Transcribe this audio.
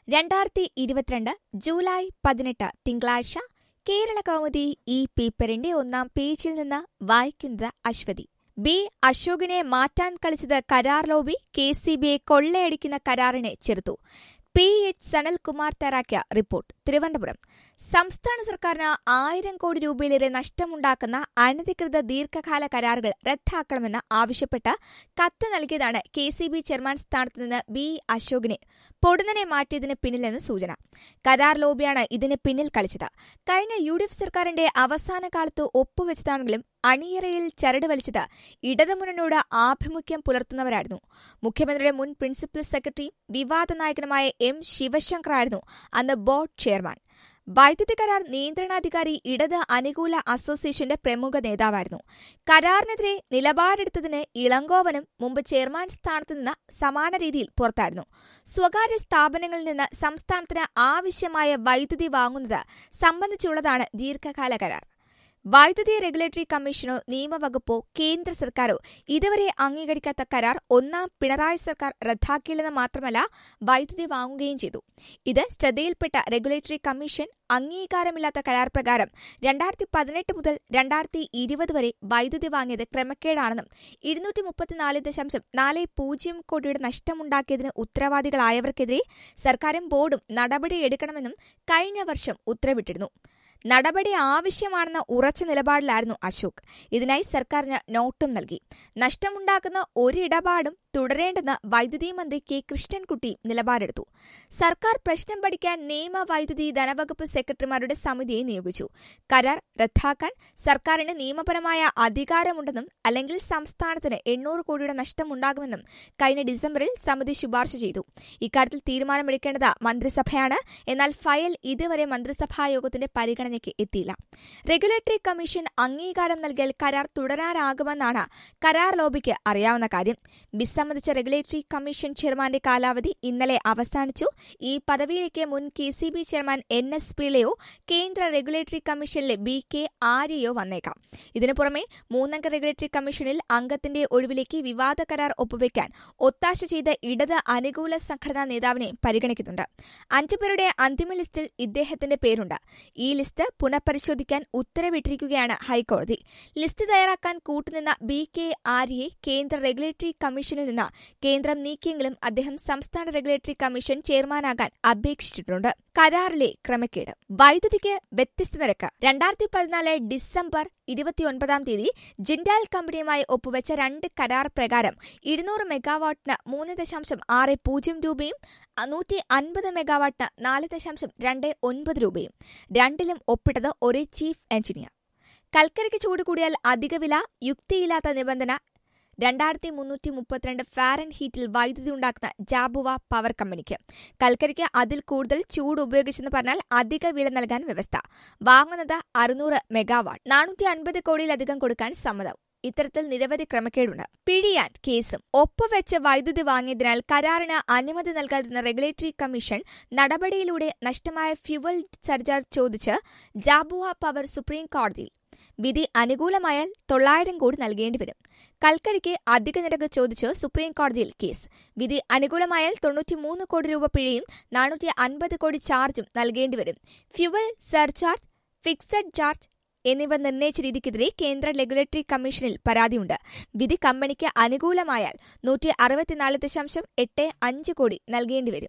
രണ്ടായിരത്തി ഇരുപത്തിരണ്ട് ജൂലൈ പതിനെട്ട് തിങ്കളാഴ്ച കേരള കൗമുദി ഈ പേപ്പറിന്റെ ഒന്നാം പേജിൽ നിന്ന് വായിക്കുന്നത് അശ്വതി ബി അശോകിനെ മാറ്റാൻ കളിച്ചത് കരാർ ലോബി കെ സി ബിയെ കൊള്ളയടിക്കുന്ന കരാറിനെ ചെറുത്തു പി എച്ച് സനൽകുമാർ തയ്യാറാക്കിയ റിപ്പോർട്ട് തിരുവനന്തപുരം സംസ്ഥാന സർക്കാരിന് ആയിരം കോടി രൂപയിലേറെ നഷ്ടമുണ്ടാക്കുന്ന അനധികൃത ദീർഘകാല കരാറുകൾ റദ്ദാക്കണമെന്ന് ആവശ്യപ്പെട്ട് കത്ത് നൽകിയതാണ് കെ സി ബി ചെയർമാൻ സ്ഥാനത്ത് നിന്ന് ബി അശോകിനെ പൊടുന്നനെ മാറ്റിയതിന് പിന്നിലെന്ന് സൂചന കരാർ ലോബിയാണ് ഇതിന് പിന്നിൽ കളിച്ചത് കഴിഞ്ഞ യു ഡി എഫ് സർക്കാരിന്റെ അവസാന കാലത്ത് ഒപ്പുവെച്ചതാണെങ്കിലും അണിയറയിൽ ചരട് വലിച്ചത് ഇടതുമുന്നണിയോട് ആഭിമുഖ്യം പുലർത്തുന്നവരായിരുന്നു മുഖ്യമന്ത്രിയുടെ മുൻ പ്രിൻസിപ്പൽ സെക്രട്ടറിയും വിവാദ നായകനുമായ എം ശിവശങ്കറായിരുന്നു അന്ന് ബോർഡ് ചെയർമാൻ വൈദ്യുതി കരാർ നിയന്ത്രണാധികാരി ഇടത് അനുകൂല അസോസിയേഷന്റെ പ്രമുഖ നേതാവായിരുന്നു കരാറിനെതിരെ നിലപാടെടുത്തതിന് ഇളങ്കോവനും മുമ്പ് ചെയർമാൻ സ്ഥാനത്ത് നിന്ന് സമാന രീതിയിൽ പുറത്തായിരുന്നു സ്വകാര്യ സ്ഥാപനങ്ങളിൽ നിന്ന് സംസ്ഥാനത്തിന് ആവശ്യമായ വൈദ്യുതി വാങ്ങുന്നത് സംബന്ധിച്ചുള്ളതാണ് ദീർഘകാല കരാർ വൈദ്യുതി റെഗുലേറ്ററി കമ്മീഷനോ നിയമവകുപ്പോ കേന്ദ്ര സർക്കാരോ ഇതുവരെ അംഗീകരിക്കാത്ത കരാർ ഒന്നാം പിണറായി സർക്കാർ റദ്ദാക്കിയില്ലെന്ന് മാത്രമല്ല വൈദ്യുതി വാങ്ങുകയും ചെയ്തു ഇത് ശ്രദ്ധയിൽപ്പെട്ട റെഗുലേറ്ററി കമ്മീഷൻ അംഗീകാരമില്ലാത്ത കരാർ പ്രകാരം രണ്ടായിരത്തി പതിനെട്ട് മുതൽ രണ്ടായിരത്തി ഇരുപത് വരെ വൈദ്യുതി വാങ്ങിയത് ക്രമക്കേടാണെന്നും ഇരുന്നൂറ്റി മുപ്പത്തിനാല് ദശാംശം നാല് പൂജ്യം കോടിയുടെ നഷ്ടമുണ്ടാക്കിയതിന് ഉത്തരവാദികളായവർക്കെതിരെ സർക്കാരും ബോർഡും നടപടിയെടുക്കണമെന്നും കഴിഞ്ഞ വർഷം ഉത്തരവിട്ടിരുന്നു നടപടി ആവശ്യമാണെന്ന ഉറച്ച നിലപാടിലായിരുന്നു അശോക് ഇതിനായി സർക്കാരിന് നോട്ടും നൽകി നഷ്ടമുണ്ടാക്കുന്ന ഒരിടപാടും തുടരേണ്ടെന്ന് വൈദ്യുതി മന്ത്രി കെ കൃഷ്ണൻകുട്ടി നിലപാടെടുത്തു സർക്കാർ പ്രശ്നം പഠിക്കാൻ നിയമ വൈദ്യുതി ധനവകുപ്പ് സെക്രട്ടറിമാരുടെ സമിതിയെ നിയോഗിച്ചു കരാർ റദ്ദാക്കാൻ സർക്കാരിന് നിയമപരമായ അധികാരമുണ്ടെന്നും അല്ലെങ്കിൽ സംസ്ഥാനത്തിന് എണ്ണൂറ് കോടിയുടെ നഷ്ടമുണ്ടാകുമെന്നും കഴിഞ്ഞ ഡിസംബറിൽ സമിതി ശുപാർശ ചെയ്തു ഇക്കാര്യത്തിൽ തീരുമാനമെടുക്കേണ്ടത് മന്ത്രിസഭയാണ് എന്നാൽ ഫയൽ ഇതുവരെ മന്ത്രിസഭായോഗത്തിന്റെ പരിഗണനയ്ക്ക് എത്തിയില്ല റെഗുലേറ്ററി കമ്മീഷൻ അംഗീകാരം നൽകിയാൽ കരാർ തുടരാനാകുമെന്നാണ് കരാർ ലോബിക്ക് അറിയാവുന്ന കാര്യം വിസമ്മതിച്ച റെഗുലേറ്ററി കമ്മീഷൻ ചെയർമാന്റെ കാലാവധി ഇന്നലെ അവസാനിച്ചു ഈ പദവിയിലേക്ക് മുൻ K C B chairman N S പിള്ളയോ കേന്ദ്ര റെഗുലേറ്ററി കമ്മീഷനിലെ ബി കെ ആര്യയോ വന്നേക്കാം ഇതിനു പുറമെ മൂന്നംഗ റെഗുലേറ്ററി കമ്മീഷനിൽ അംഗത്തിന്റെ ഒഴിവിലേക്ക് വിവാദ കരാർ ഒപ്പുവെക്കാൻ ഒത്താശ ചെയ്ത ഇടത് അനുകൂല സംഘടനാ നേതാവിനെ പരിഗണിക്കുന്നുണ്ട് അഞ്ചുപേരുടെ അന്തിമ ലിസ്റ്റിൽ ഇദ്ദേഹത്തിന്റെ പേരുണ്ട് ഈ ലിസ്റ്റ് പുനഃപരിശോധിക്കാൻ ഉത്തരവിട്ടിരിക്കുകയാണ് ഹൈക്കോടതി ലിസ്റ്റ് തയ്യാറാക്കാൻ കൂട്ടുനിന്ന ബി കെ ആര്യയെ കേന്ദ്ര റെഗുലേറ്ററി കമ്മീഷനിൽ നിന്ന് കേന്ദ്രം നീക്കിയെങ്കിലും അദ്ദേഹം സംസ്ഥാന റെഗുലേറ്ററി കമ്മീഷൻ ചെയർമാനാകാൻ അപേക്ഷിച്ചിട്ടുണ്ട് കരാറിലെ ക്രമക്കേട് വൈദ്യുതിക്ക് വ്യത്യസ്ത നിരക്ക് രണ്ടായിരത്തി പതിനാല് ഡിസംബർ ഇരുപത്തിയൊൻപതാം തീയതി ജിൻഡാൽ കമ്പനിയുമായി ഒപ്പുവെച്ച രണ്ട് കരാർ പ്രകാരം ഇരുന്നൂറ് മെഗാവാട്ടിന് മൂന്ന് ദശാംശം ആറ് പൂജ്യം രൂപയും നൂറ്റി അൻപത് മെഗാവാട്ടിന് നാല് ദശാംശം രണ്ട് ഒൻപത് രൂപയും രണ്ടിലും ഒപ്പിട്ടത് ഒരേ ചീഫ് എഞ്ചിനീയർ കൽക്കരിക്ക് ചൂട് കൂടിയാൽ അധിക വില യുക്തിയില്ലാത്ത നിബന്ധന രണ്ടായിരത്തി മുന്നൂറ്റി മുപ്പത്തിരണ്ട് ഫാരൻ ഹീറ്റിൽ വൈദ്യുതി ഉണ്ടാക്കുന്ന ജാബുവ പവർ കമ്പനിക്ക് കൽക്കരിക്ക് അതിൽ കൂടുതൽ ചൂട് ഉപയോഗിച്ചെന്ന് പറഞ്ഞാൽ അധിക വില നൽകാൻ വ്യവസ്ഥ വാങ്ങുന്നത് അറുന്നൂറ് മെഗാവാട്ട് നാനൂറ്റി അൻപത് കോടിയിലധികം കൊടുക്കാൻ സമ്മതം ഇത്തരത്തിൽ നിരവധി ക്രമക്കേടുണ്ട് പിഴിയാൻ കേസും ഒപ്പുവെച്ച് വൈദ്യുതി വാങ്ങിയതിനാൽ കരാറിന് അനുമതി നൽകാതിരുന്ന റെഗുലേറ്ററി കമ്മീഷൻ നടപടിയിലൂടെ നഷ്ടമായ ഫ്യുവൽ സർചാർജ് ചോദിച്ച് ജാബുവ പവർ സുപ്രീം കോടതിയിൽ വിധി അനുകൂലമായാൽ തൊള്ളായിരം കോടി നൽകേണ്ടി വരും കൽക്കരിക്ക് അധിക നിരക്ക് ചോദിച്ച് സുപ്രീം കോടതിയിൽ കേസ് വിധി അനുകൂലമായാൽ തൊണ്ണൂറ്റിമൂന്ന് കോടി രൂപ പിഴയും നാനൂറ്റി അൻപത് കോടി ചാർജും നൽകേണ്ടി വരും ഫ്യുവൽ സർചാർജ് ഫിക്സഡ് ചാർജ് എന്നിവ നിർണയിച്ച രീതിക്കെതിരെ കേന്ദ്ര റെഗുലേറ്ററി കമ്മീഷനിൽ പരാതിയുണ്ട് വിധി കമ്പനിക്ക് അനുകൂലമായാൽ നൂറ്റി അറുപത്തിനാല് ദശാംശം എട്ട് അഞ്ച് കോടി നൽകേണ്ടി വരും